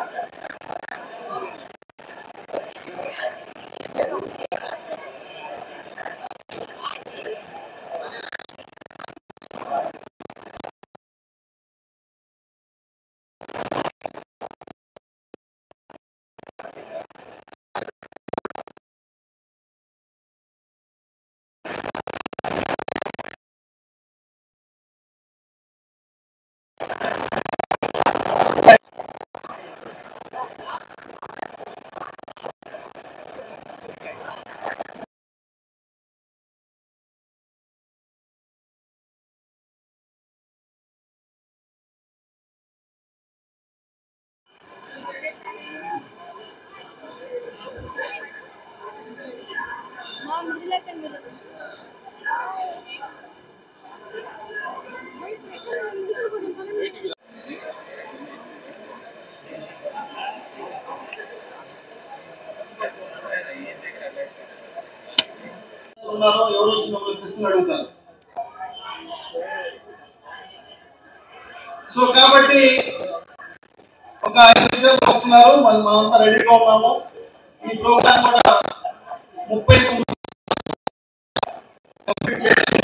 ఉన్నారో ఎవరు వచ్చి మమ్మల్ని ప్రశ్నలు అడుగుతారు సో కాబట్టి ఒక ఐదు నిమిషాలు వస్తున్నారు మనం మనంతా రెడీగా ఉన్నాము ఈ ప్రోగ్రామ్ కూడా ముప్పై తొమ్మిది కంప్లీట్ చేయాలి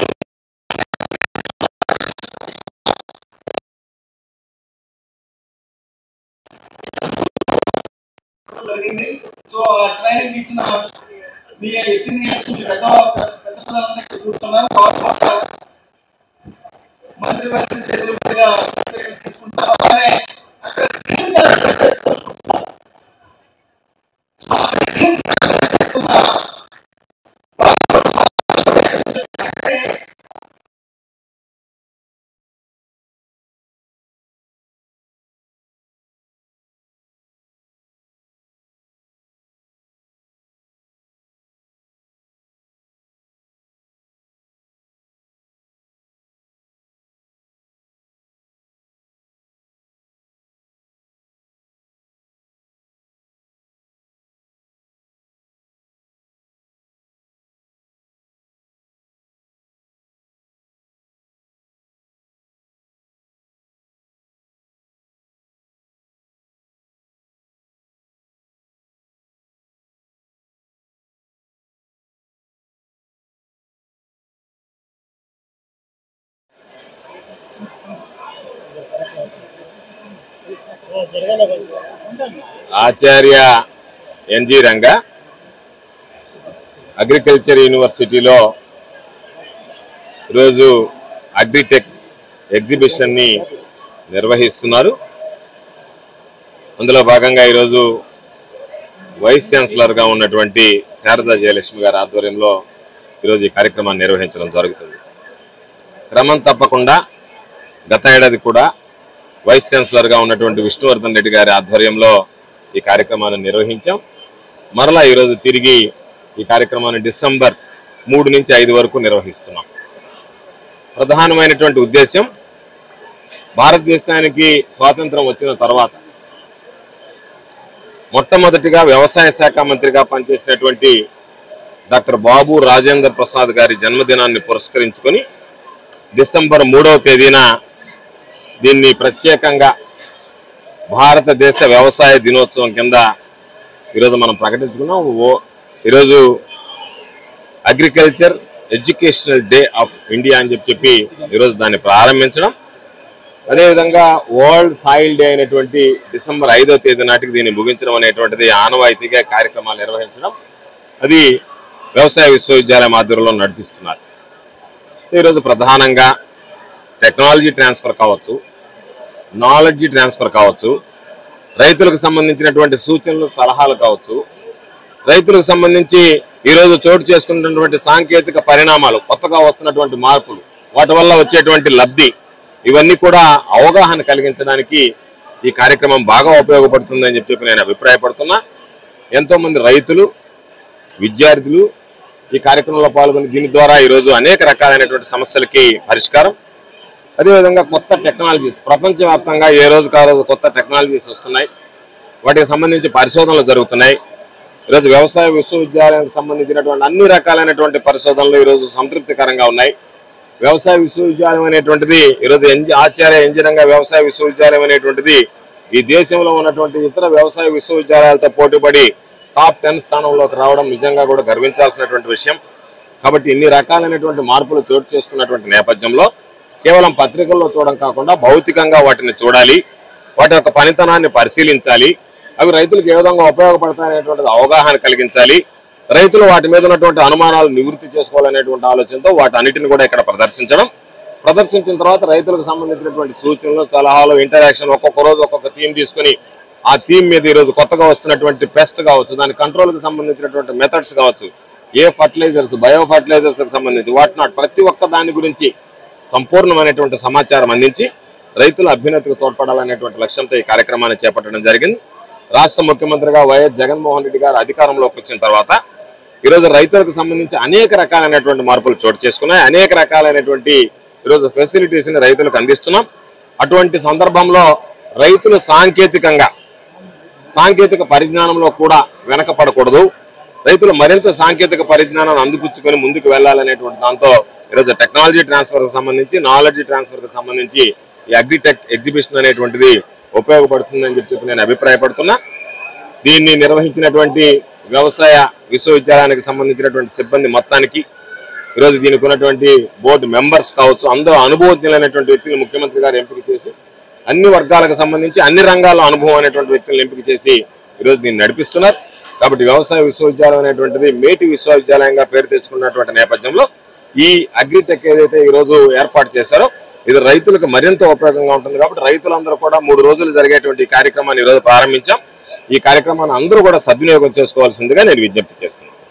జరిగింది సో ఆ ట్రైనింగ్ ఇచ్చిన మీ సీనియర్స్ మీ పెద్ద పెద్ద పిల్లలంతా ఇక్కడ కూర్చున్నారు వాళ్ళ పట్ల మంత్రి వర్గం చేతుల మీదుగా సర్టిఫికెట్ తీసుకుంటారు అలానే అక్కడ గ్రీన్ కలర్ డ్రెస్ వేసుకొని కూర్చున్నారు. సో ఆ గ్రీన్ కలర్ డ్రెస్ వేసుకున్న అంటే ఆచార్య ఎన్జి రంగ అగ్రికల్చర్ యూనివర్సిటీలో ఈరోజు అగ్రిటెక్ ఎగ్జిబిషన్ని నిర్వహిస్తున్నారు అందులో భాగంగా ఈరోజు వైస్ ఛాన్సలర్గా ఉన్నటువంటి శారదా జయలక్ష్మి గారి ఆధ్వర్యంలో ఈరోజు ఈ కార్యక్రమాన్ని నిర్వహించడం జరుగుతుంది క్రమం తప్పకుండా గత ఏడాది కూడా వైస్ ఛాన్సలర్గా ఉన్నటువంటి విష్ణువర్ధన్ రెడ్డి గారి ఆధ్వర్యంలో ఈ కార్యక్రమాన్ని నిర్వహించాం మరలా ఈరోజు తిరిగి ఈ కార్యక్రమాన్ని డిసెంబర్ మూడు నుంచి ఐదు వరకు నిర్వహిస్తున్నాం ప్రధానమైనటువంటి ఉద్దేశం భారతదేశానికి స్వాతంత్రం వచ్చిన తర్వాత మొట్టమొదటిగా వ్యవసాయ శాఖ మంత్రిగా పనిచేసినటువంటి డాక్టర్ బాబు రాజేందర్ ప్రసాద్ గారి జన్మదినాన్ని పురస్కరించుకొని డిసెంబర్ మూడవ తేదీన దీన్ని ప్రత్యేకంగా భారతదేశ వ్యవసాయ దినోత్సవం కింద ఈరోజు మనం ప్రకటించుకున్నాం ఓ ఈరోజు agriculture educational day of India అని చెప్పి చెప్పి ఈరోజు దాన్ని ప్రారంభించడం అదేవిధంగా వరల్డ్ సాయిల్ డే అయినటువంటి డిసెంబర్ ఐదో తేదీ నాటికి దీన్ని ముగించడం అనేటువంటిది ఆనవాయితీగా కార్యక్రమాలు నిర్వహించడం అది వ్యవసాయ విశ్వవిద్యాలయం ఆధ్వర్యంలో నడిపిస్తున్నారు ఈరోజు ప్రధానంగా టెక్నాలజీ ట్రాన్స్ఫర్ కావచ్చు నాలెడ్జ్ ట్రాన్స్ఫర్ కావచ్చు రైతులకు సంబంధించినటువంటి సూచనలు సలహాలు కావచ్చు రైతులకు సంబంధించి ఈరోజు చోటు చేసుకున్నటువంటి సాంకేతిక పరిణామాలు కొత్తగా వస్తున్నటువంటి మార్పులు వాటి వల్ల వచ్చేటువంటి లబ్ధి ఇవన్నీ కూడా అవగాహన కలిగించడానికి ఈ కార్యక్రమం బాగా ఉపయోగపడుతుందని చెప్పి చెప్పి నేను అభిప్రాయపడుతున్నా ఎంతో మంది రైతులు విద్యార్థులు ఈ కార్యక్రమంలో పాల్గొని దీని ద్వారా ఈరోజు అనేక రకాలైనటువంటి సమస్యలకి పరిష్కారం అదేవిధంగా కొత్త టెక్నాలజీస్ ప్రపంచవ్యాప్తంగా ఏ రోజుకు ఆ రోజు కొత్త టెక్నాలజీస్ వస్తున్నాయి వాటికి సంబంధించి పరిశోధనలు జరుగుతున్నాయి ఈరోజు వ్యవసాయ విశ్వవిద్యాలయానికి సంబంధించినటువంటి అన్ని రకాలైనటువంటి పరిశోధనలు ఈరోజు సంతృప్తికరంగా ఉన్నాయి వ్యవసాయ విశ్వవిద్యాలయం అనేటువంటిది ఈరోజు ఎన్జి ఆచార్య ఇంజనీరింగ్ వ్యవసాయ విశ్వవిద్యాలయం అనేటువంటిది ఈ దేశంలో ఉన్నటువంటి ఇతర వ్యవసాయ విశ్వవిద్యాలయాలతో పోటీపడి టాప్ టెన్ స్థానంలోకి రావడం నిజంగా కూడా గర్వించాల్సినటువంటి విషయం కాబట్టి ఇన్ని రకాలైనటువంటి మార్పులు చోటు చేసుకున్నటువంటి నేపథ్యంలో కేవలం పత్రికల్లో చూడడం కాకుండా భౌతికంగా వాటిని చూడాలి వాటి యొక్క పనితనాన్ని పరిశీలించాలి అవి రైతులకు ఏ విధంగా ఉపయోగపడతాయనేటువంటిది అవగాహన కలిగించాలి రైతులు వాటి మీద ఉన్నటువంటి అనుమానాలు నివృత్తి చేసుకోవాలనేటువంటి ఆలోచనతో వాటి అన్నిటిని కూడా ఇక్కడ ప్రదర్శించడం ప్రదర్శించిన తర్వాత రైతులకు సంబంధించినటువంటి సూచనలు సలహాలు ఇంటరాక్షన్ ఒక్కొక్క రోజు ఒక్కొక్క థీమ్ తీసుకుని ఆ థీమ్ మీద ఈరోజు కొత్తగా వస్తున్నటువంటి పెస్ట్ కావచ్చు దాని కంట్రోల్కి సంబంధించినటువంటి మెథడ్స్ కావచ్చు ఏ ఫర్టిలైజర్స్ బయో ఫర్టిలైజర్స్ కి సంబంధించి వాట్ నాట్ ప్రతి ఒక్క దాని గురించి సంపూర్ణమైనటువంటి సమాచారం అందించి రైతుల అభ్యున్నతికి తోడ్పడాలనేటువంటి లక్ష్యంతో ఈ కార్యక్రమాన్ని చేపట్టడం జరిగింది రాష్ట్ర ముఖ్యమంత్రిగా వైఎస్ జగన్మోహన్ రెడ్డి గారు అధికారంలోకి వచ్చిన తర్వాత ఈరోజు రైతులకు సంబంధించి అనేక రకాలైనటువంటి మార్పులు చోటు చేసుకున్నాయి అనేక రకాలైనటువంటి ఈరోజు ఫెసిలిటీస్ ని రైతులకు అందిస్తున్నాం అటువంటి సందర్భంలో రైతులు సాంకేతికంగా సాంకేతిక పరిజ్ఞానంలో కూడా వెనకపడకూడదు రైతులు మరింత సాంకేతిక పరిజ్ఞానాన్ని అందిపుచ్చుకొని ముందుకు వెళ్ళాలనేటువంటి దాంతో ఈరోజు టెక్నాలజీ ట్రాన్స్ఫర్ సంబంధించి నాలెడ్జ్ ట్రాన్స్ఫర్ సంబంధించి ఈ అగ్రిటెక్ ఎగ్జిబిషన్ అనేటువంటిది ఉపయోగపడుతుందని చెప్పి చెప్పి నేను అభిప్రాయపడుతున్నా దీన్ని నిర్వహించినటువంటి వ్యవసాయ విశ్వవిద్యాలయానికి సంబంధించినటువంటి సిబ్బంది మొత్తానికి ఈరోజు దీనికి ఉన్నటువంటి బోర్డు మెంబర్స్ కావచ్చు అందరూ అనుభవజ్ఞులైనటువంటి వ్యక్తులు ముఖ్యమంత్రి గారు ఎంపిక చేసి అన్ని వర్గాలకు సంబంధించి అన్ని రంగాల్లో అనుభవం అనేటువంటి వ్యక్తులను ఎంపిక చేసి ఈరోజు దీన్ని నడిపిస్తున్నారు కాబట్టి వ్యవసాయ విశ్వవిద్యాలయం అనేటువంటిది మేటి విశ్వవిద్యాలయంగా పేరు తెచ్చుకున్నటువంటి నేపథ్యంలో ఈ అగ్రిటెక్ ఏదైతే ఈ రోజు ఏర్పాటు చేశారో ఇది రైతులకు మరింత ఉపయోగంగా ఉంటుంది కాబట్టి రైతులందరూ కూడా మూడు రోజులు జరిగేటువంటి ఈ కార్యక్రమాన్ని ఈ రోజు ప్రారంభించాం ఈ కార్యక్రమాన్ని అందరూ కూడా సద్వినియోగం చేసుకోవాల్సిందిగా నేను విజ్ఞప్తి చేస్తున్నాను